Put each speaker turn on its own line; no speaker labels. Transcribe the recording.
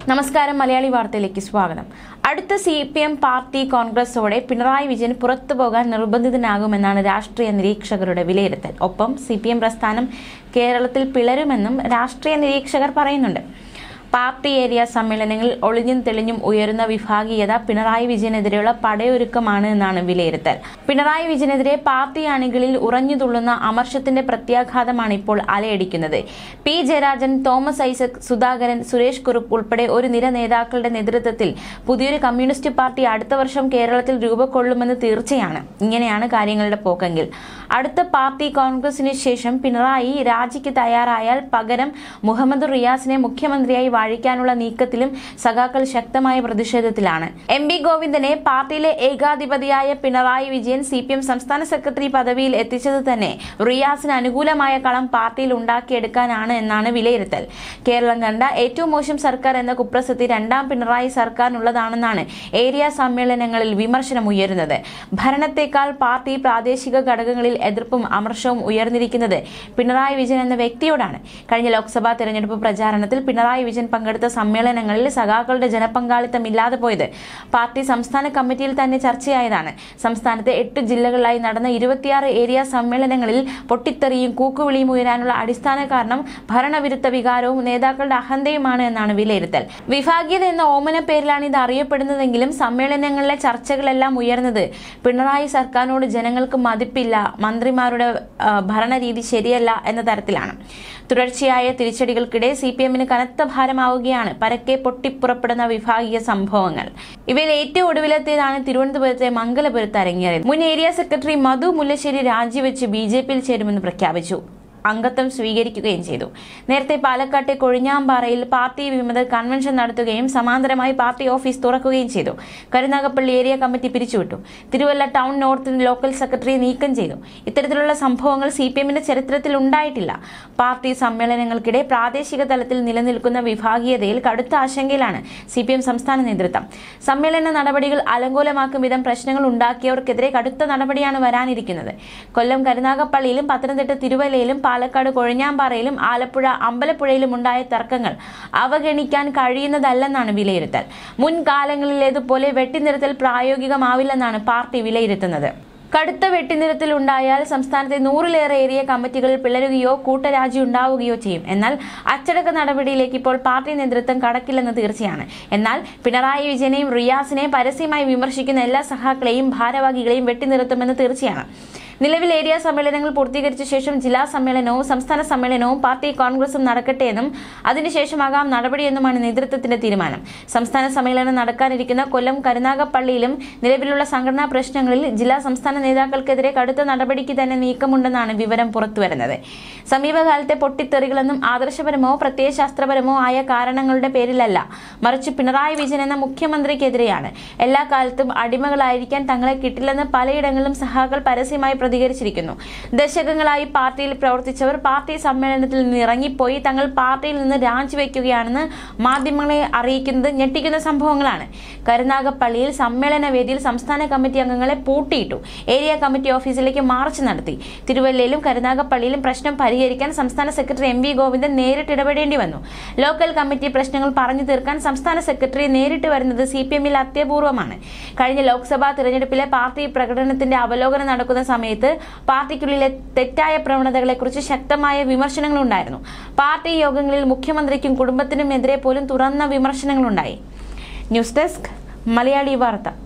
നമസ്കാരം മലയാളി വാർത്തയിലേക്ക് സ്വാഗതം അടുത്ത സി പി എം പാർട്ടി കോൺഗ്രസോടെ പിണറായി വിജയൻ പുറത്തു പോകാൻ നിർബന്ധിതനാകുമെന്നാണ് രാഷ്ട്രീയ നിരീക്ഷകരുടെ വിലയിരുത്തൽ ഒപ്പം സി പി എം പ്രസ്ഥാനം കേരളത്തിൽ പിളരുമെന്നും രാഷ്ട്രീയ നിരീക്ഷകർ പറയുന്നുണ്ട് പാർട്ടി ഏരിയ സമ്മേളനങ്ങളിൽ ഒളിഞ്ഞും തെളിഞ്ഞും ഉയരുന്ന വിഭാഗീയത പിണറായി വിജയനെതിരെയുള്ള പടയൊരുക്കമാണ് എന്നാണ് വിലയിരുത്തൽ പിണറായി വിജയനെതിരെ പാർട്ടി അണികളിൽ ഉറഞ്ഞു തുള്ളുന്ന അമർഷത്തിന്റെ പ്രത്യാഘാതമാണ് ഇപ്പോൾ അലയടിക്കുന്നത് പി ജയരാജൻ തോമസ് ഐസക് സുധാകരൻ സുരേഷ് കുറുപ്പ് ഉൾപ്പെടെ ഒരു നിര നേതാക്കളുടെ നേതൃത്വത്തിൽ പുതിയൊരു കമ്മ്യൂണിസ്റ്റ് പാർട്ടി അടുത്ത വർഷം കേരളത്തിൽ രൂപക്കൊള്ളുമെന്ന് തീർച്ചയാണ് ഇങ്ങനെയാണ് കാര്യങ്ങളുടെ പോക്കെങ്കിൽ അടുത്ത പാർട്ടി കോൺഗ്രസിന് ശേഷം പിണറായി രാജിക്ക് തയ്യാറായാൽ പകരം മുഹമ്മദ് റിയാസിനെ മുഖ്യമന്ത്രിയായി വാഴിക്കാനുള്ള നീക്കത്തിലും സഖാക്കൾ ശക്തമായ പ്രതിഷേധത്തിലാണ് എം പി ഗോവിന്ദനെ പാർട്ടിയിലെ ഏകാധിപതിയായ Pinarayi Vijayan C P M സംസ്ഥാന സെക്രട്ടറി പദവിയിൽ എത്തിച്ചത് തന്നെ റിയാസിന് അനുകൂലമായ കളം പാർട്ടിയിൽ ഉണ്ടാക്കിയെടുക്കാനാണ് എന്നാണ് വിലയിരുത്തൽ കേരളം കണ്ട ഏറ്റവും മോശം സർക്കാർ എന്ന കുപ്രസിദ്ധി രണ്ടാം പിണറായി സർക്കാരിനുള്ളതാണെന്നാണ് ഏരിയ സമ്മേളനങ്ങളിൽ വിമർശനം ഉയരുന്നത് ഭരണത്തെക്കാൾ പാർട്ടി പ്രാദേശിക ഘടകങ്ങളിൽ എതിർപ്പും അമർഷവും ഉയർന്നിരിക്കുന്നത് പിണറായി വിജയൻ എന്ന വ്യക്തിയോടാണ് കഴിഞ്ഞ ലോക്സഭാ തെരഞ്ഞെടുപ്പ് പ്രചാരണത്തിൽ പിണറായി വിജയൻ പങ്കെടുത്ത സമ്മേളനങ്ങളിൽ സഖാക്കളുടെ ജനപങ്കാളിത്തം ഇല്ലാതെ പോയത് പാർട്ടി സംസ്ഥാന കമ്മിറ്റിയിൽ തന്നെ ചർച്ചയായതാണ് സംസ്ഥാനത്തെ എട്ട് ജില്ലകളിലായി നടന്ന ഇരുപത്തിയാറ് ഏരിയ സമ്മേളനങ്ങളിൽ പൊട്ടിത്തെറിയും കൂക്കുവിളിയും ഉയരാനുള്ള അടിസ്ഥാന കാരണം ഭരണവിരുദ്ധ വികാരവും നേതാക്കളുടെ അഹന്തയുമാണ് എന്നാണ് വിലയിരുത്തൽ വിഭാഗീയത എന്ന ഓമന പേരിലാണ് ഇത് അറിയപ്പെടുന്നതെങ്കിലും സമ്മേളനങ്ങളിലെ ചർച്ചകളെല്ലാം ഉയർന്നത് പിണറായി സർക്കാരിനോട് ജനങ്ങൾക്ക് മതിപ്പില്ല മന്ത്രിമാരുടെ ആ, ഭരണരീതി ശരിയല്ല എന്ന തരത്തിലാണ് തുടർച്ചയായ തിരിച്ചടികൾക്കിടെ സി പി എമ്മിന് കനത്ത ഭാരമാവുകയാണ് പരക്കെ പൊട്ടിപ്പുറപ്പെടുന്ന വിഭാഗീയ സംഭവങ്ങൾ ഇവയിൽ ഏറ്റവും ഒടുവിലത്തേതാണ് തിരുവനന്തപുരത്തെ മംഗലപുരത്ത് അരങ്ങേറിയത് മുൻ ഏരിയ സെക്രട്ടറി മധു മുല്ലശ്ശേരി രാജിവെച്ച് ബി ജെ പിയിൽ ചേരുമെന്ന് പ്രഖ്യാപിച്ചു അംഗത്വം സ്വീകരിക്കുകയും ചെയ്തു നേരത്തെ പാലക്കാട്ടെ കൊഴിഞ്ഞാമ്പാറയിൽ പാർട്ടി വിമത കൺവെൻഷൻ നടത്തുകയും സമാന്തരമായി പാർട്ടി ഓഫീസ് തുറക്കുകയും ചെയ്തു കരുനാഗപ്പള്ളി ഏരിയ കമ്മിറ്റി പിരിച്ചുവിട്ടു തിരുവല്ല ടൗൺ നോർത്തിന് ലോക്കൽ സെക്രട്ടറിയെ നീക്കം ചെയ്തു ഇത്തരത്തിലുള്ള സംഭവങ്ങൾ സി പി എമ്മിന്റെ ചരിത്രത്തിൽ ഉണ്ടായിട്ടില്ല പാർട്ടി സമ്മേളനങ്ങൾക്കിടെ പ്രാദേശിക തലത്തിൽ നിലനിൽക്കുന്ന വിഭാഗീയതയിൽ കടുത്ത ആശങ്കയിലാണ് സി പി എം സംസ്ഥാന നേതൃത്വം സമ്മേളന നടപടികൾ അലങ്കോലമാക്കും വിധം പ്രശ്നങ്ങൾ ഉണ്ടാക്കിയവർക്കെതിരെ കടുത്ത നടപടിയാണ് വരാനിരിക്കുന്നത് കൊല്ലം കരുനാഗപ്പള്ളിയിലും പത്തനംതിട്ട തിരുവല്ലയിലും പാലക്കാട് കൊഴിഞ്ഞാമ്പാറയിലും ആലപ്പുഴ അമ്പലപ്പുഴയിലും ഉണ്ടായ തർക്കങ്ങൾ അവഗണിക്കാൻ കഴിയുന്നതല്ലെന്നാണ് വിലയിരുത്തൽ മുൻകാലങ്ങളിലേതുപോലെ വെട്ടിനിർത്തൽ പ്രായോഗികമാവില്ലെന്നാണ് പാർട്ടി വിലയിരുത്തുന്നത് കടുത്ത വെട്ടിനിരത്തിൽ ഉണ്ടായാൽ സംസ്ഥാനത്തെ നൂറിലേറെ ഏരിയ കമ്മിറ്റികളിൽ പിളരുകയോ കൂട്ടരാജി ഉണ്ടാവുകയോ ചെയ്യും എന്നാൽ അച്ചടക്ക നടപടിയിലേക്ക് ഇപ്പോൾ പാർട്ടി നേതൃത്വം കടക്കില്ലെന്ന് തീർച്ചയാണ് എന്നാൽ പിണറായി വിജയനെയും റിയാസിനെയും പരസ്യമായി വിമർശിക്കുന്ന എല്ലാ സഹാക്കളെയും ഭാരവാഹികളെയും വെട്ടിനിർത്തുമെന്ന് തീർച്ചയാണ് നിലവിൽ ഏരിയ സമ്മേളനങ്ങൾ പൂർത്തീകരിച്ച ശേഷം ജില്ലാ സമ്മേളനവും സംസ്ഥാന സമ്മേളനവും പാർട്ടി കോൺഗ്രസും നടക്കട്ടെ എന്നും അതിനുശേഷമാകാം നടപടിയെന്നുമാണ് നേതൃത്വത്തിന്റെ തീരുമാനം സംസ്ഥാന സമ്മേളനം നടക്കാനിരിക്കുന്ന കൊല്ലം കരുനാഗപ്പള്ളിയിലും നിലവിലുള്ള സംഘടനാ പ്രശ്നങ്ങളിൽ ജില്ലാ സംസ്ഥാന നേതാക്കൾക്കെതിരെ കടുത്ത നടപടിക്ക് തന്നെ നീക്കമുണ്ടെന്നാണ് വിവരം പുറത്തുവരുന്നത് സമീപകാലത്തെ പൊട്ടിത്തെറികളെന്നും ആദർശപരമോ പ്രത്യയശാസ്ത്രപരമോ ആയ കാരണങ്ങളുടെ പേരിലല്ല മറിച്ച് പിണറായി വിജയൻ എന്ന മുഖ്യമന്ത്രിക്കെതിരെയാണ് എല്ലാ കാലത്തും അടിമകളായിരിക്കാൻ തങ്ങളെ കിട്ടില്ലെന്ന് പലയിടങ്ങളിലും സഹാക്കൾ പരസ്യമായി പ്രതികരിച്ചിരിക്കുന്നു ദശകങ്ങളായി പാർട്ടിയിൽ പ്രവർത്തിച്ചവർ പാർട്ടി സമ്മേളനത്തിൽ നിന്ന് ഇറങ്ങിപ്പോയി തങ്ങൾ പാർട്ടിയിൽ നിന്ന് രാജിവെക്കുകയാണെന്ന് മാധ്യമങ്ങളെ അറിയിക്കുന്നത് ഞെട്ടിക്കുന്ന സംഭവങ്ങളാണ് കരുനാഗപ്പള്ളിയിൽ സമ്മേളന വേദിയിൽ സംസ്ഥാന കമ്മിറ്റി അംഗങ്ങളെ പൂട്ടിയിട്ടു ഏരിയ കമ്മിറ്റി ഓഫീസിലേക്ക് മാർച്ച് നടത്തി തിരുവല്ലയിലും കരുനാഗപ്പള്ളിയിലും പ്രശ്നം പരിഹരിക്കാൻ സംസ്ഥാന സെക്രട്ടറി എം വി ഗോവിന്ദൻ നേരിട്ട് ഇടപെടേണ്ടി വന്നു ലോക്കൽ കമ്മിറ്റി പ്രശ്നങ്ങൾ പറഞ്ഞു തീർക്കാൻ സംസ്ഥാന സെക്രട്ടറി നേരിട്ട് വരുന്നത് സി പി എമ്മിൽ അത്യപൂർവമാണ് കഴിഞ്ഞ ലോക്സഭാ തിരഞ്ഞെടുപ്പിലെ പാർട്ടി പ്രകടനത്തിന്റെ അവലോകനം നടക്കുന്ന സമയത്ത് പാർട്ടിക്കുള്ളിലെ തെറ്റായ പ്രവണതകളെക്കുറിച്ച് ശക്തമായ വിമർശനങ്ങളുണ്ടായിരുന്നു പാർട്ടി യോഗങ്ങളിൽ മുഖ്യമന്ത്രിക്കും കുടുംബത്തിനും എതിരെ പോലും തുറന്ന വിമർശനങ്ങളുണ്ടായി ന്യൂസ് ഡെസ്ക് മലയാളി വാർത്ത